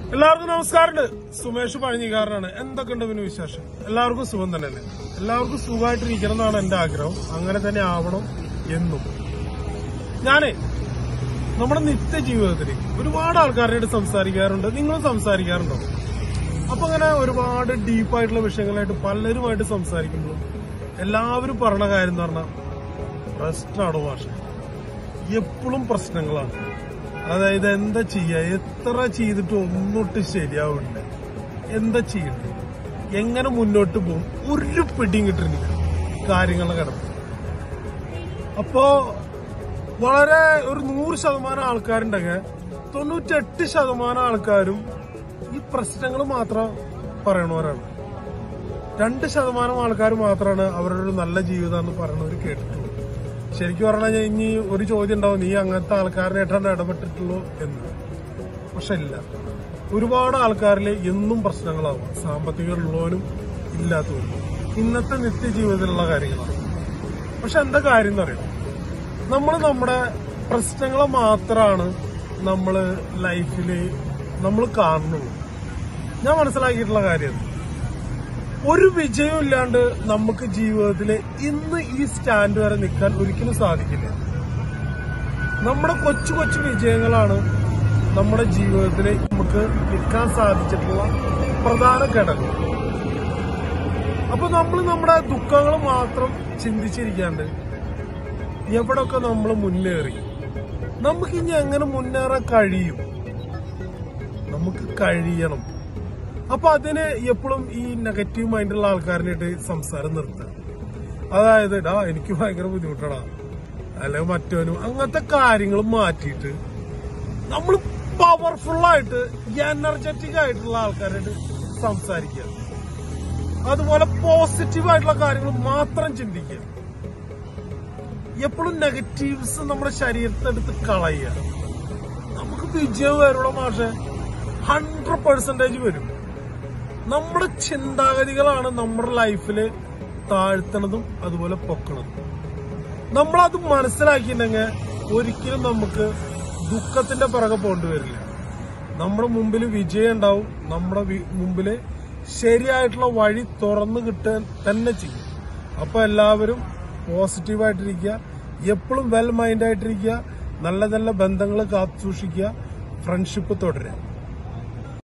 എല്ലാവർക്കും നമസ്കാരമുണ്ട് സുമേഷ് പഴഞ്ഞിക്കാരനാണ് എന്തൊക്കെയുണ്ട് പിന്നെ വിശേഷം എല്ലാവർക്കും സുഖം തന്നെയല്ലേ എല്ലാവർക്കും സുഖമായിട്ടിരിക്കണം എന്നാണ് എന്റെ ആഗ്രഹം അങ്ങനെ തന്നെ ആവണം എന്നും ഞാനേ നമ്മുടെ നിത്യജീവിതത്തിൽ ഒരുപാട് ആൾക്കാരുടെ സംസാരിക്കാറുണ്ട് നിങ്ങളും സംസാരിക്കാറുണ്ടോ അപ്പൊ അങ്ങനെ ഒരുപാട് ഡീപ്പായിട്ടുള്ള വിഷയങ്ങളായിട്ട് പലരുമായിട്ട് സംസാരിക്കുമ്പോൾ എല്ലാവരും പറഞ്ഞ കാര്യം എന്ന് പറഞ്ഞാൽ പ്രശ്നമാണ് ഭാഷ എപ്പോഴും പ്രശ്നങ്ങളാണ് അതായത് എന്താ ചെയ്യുക എത്ര ചെയ്തിട്ട് ഒന്നൊട്ട് ശരിയാവില്ല എന്താ ചെയ്യണ്ടേ എങ്ങനെ മുന്നോട്ട് പോകും ഒരു പിടിയും കിട്ടുന്നില്ല കാര്യങ്ങളെ കിടപ്പ് അപ്പോ വളരെ ഒരു നൂറ് ശതമാനം ആൾക്കാരുണ്ടെങ്കിൽ തൊണ്ണൂറ്റെട്ട് ശതമാനം ആൾക്കാരും ഈ പ്രശ്നങ്ങൾ മാത്രം പറയണവരാണ് രണ്ട് ശതമാനം ആൾക്കാർ മാത്രമാണ് അവരുടെ ഒരു നല്ല ജീവിതം എന്ന് പറയുന്നവർ കേട്ടിട്ടുള്ളൂ ശരിക്കും പറഞ്ഞാൽ ഇനി ഒരു ചോദ്യം ഉണ്ടാവും നീ അങ്ങനത്തെ ആൾക്കാരനായിട്ടാണ് ഇടപെട്ടിട്ടുള്ളൂ എന്ന് പക്ഷെ ഇല്ല ഒരുപാട് ആൾക്കാരിൽ എന്നും പ്രശ്നങ്ങളാവും സാമ്പത്തികം ഉള്ളവനും ഇല്ലാത്തവനും ഇന്നത്തെ നിത്യജീവിതത്തിലുള്ള കാര്യങ്ങളാണ് പക്ഷെ എന്താ കാര്യം എന്ന് അറിയാം നമ്മൾ നമ്മുടെ പ്രശ്നങ്ങളെ മാത്രമാണ് നമ്മൾ ലൈഫിൽ നമ്മൾ കാണുന്നുള്ളൂ ഞാൻ മനസ്സിലാക്കിയിട്ടുള്ള കാര്യം അത്. ഒരു വിജയവും ഇല്ലാണ്ട് നമുക്ക് ജീവിതത്തിൽ ഇന്ന് ഈ സ്റ്റാൻഡ് വരെ നിൽക്കാൻ ഒരിക്കലും സാധിക്കില്ല നമ്മുടെ കൊച്ചു കൊച്ചു വിജയങ്ങളാണ് നമ്മുടെ ജീവിതത്തിൽ നമുക്ക് നിൽക്കാൻ സാധിച്ചിട്ടുള്ള പ്രധാന ഘടകം അപ്പൊ നമ്മൾ നമ്മുടെ ദുഃഖങ്ങൾ മാത്രം ചിന്തിച്ചിരിക്കാണ്ട് എവിടൊക്കെ നമ്മൾ മുന്നേറി നമുക്ക് ഇനി എങ്ങനെ മുന്നേറാൻ കഴിയും നമുക്ക് കഴിയണം അപ്പൊ അതിന് എപ്പോഴും ഈ നെഗറ്റീവ് മൈൻഡുള്ള ആൾക്കാരനായിട്ട് സംസാരം നിർത്തുക അതായത് ഡാ എനിക്ക് ഭയങ്കര ബുദ്ധിമുട്ടാടാ അല്ലെങ്കിൽ മറ്റവനും അങ്ങനത്തെ കാര്യങ്ങൾ മാറ്റിയിട്ട് നമ്മൾ പവർഫുൾ ആയിട്ട് എനർജറ്റിക് ആയിട്ടുള്ള ആൾക്കാരായിട്ട് സംസാരിക്കുക അതുപോലെ പോസിറ്റീവ് ആയിട്ടുള്ള കാര്യങ്ങൾ മാത്രം ചിന്തിക്കുക എപ്പോഴും നെഗറ്റീവ്സ് നമ്മുടെ ശരീരത്തെടുത്ത് കളയുക നമുക്ക് വിജയം വരുള്ള മാഷെ ഹൺഡ്രഡ് പെർസെന്റേജ് വരും നമ്മുടെ ചിന്താഗതികളാണ് നമ്മുടെ ലൈഫിൽ താഴ്ത്തണതും അതുപോലെ പൊക്കണതും നമ്മളത് മനസ്സിലാക്കിയിട്ടുണ്ടെങ്കിൽ ഒരിക്കലും നമുക്ക് ദുഃഖത്തിന്റെ പിറകെ പോകേണ്ടി വരില്ല നമ്മുടെ മുമ്പിൽ വിജയം ഉണ്ടാവും നമ്മുടെ വി- മുമ്പില് ശരിയായിട്ടുള്ള വഴി തുറന്നു കിട്ടാൻ തന്നെ ചെയ്യും അപ്പൊ എല്ലാവരും പോസിറ്റീവായിട്ടിരിക്കുക എപ്പോഴും വെൽ മൈൻഡ് ആയിട്ടിരിക്കുക നല്ല നല്ല ബന്ധങ്ങൾ കാത്തു സൂക്ഷിക്കുക ഫ്രണ്ട്ഷിപ്പ് തുടരുക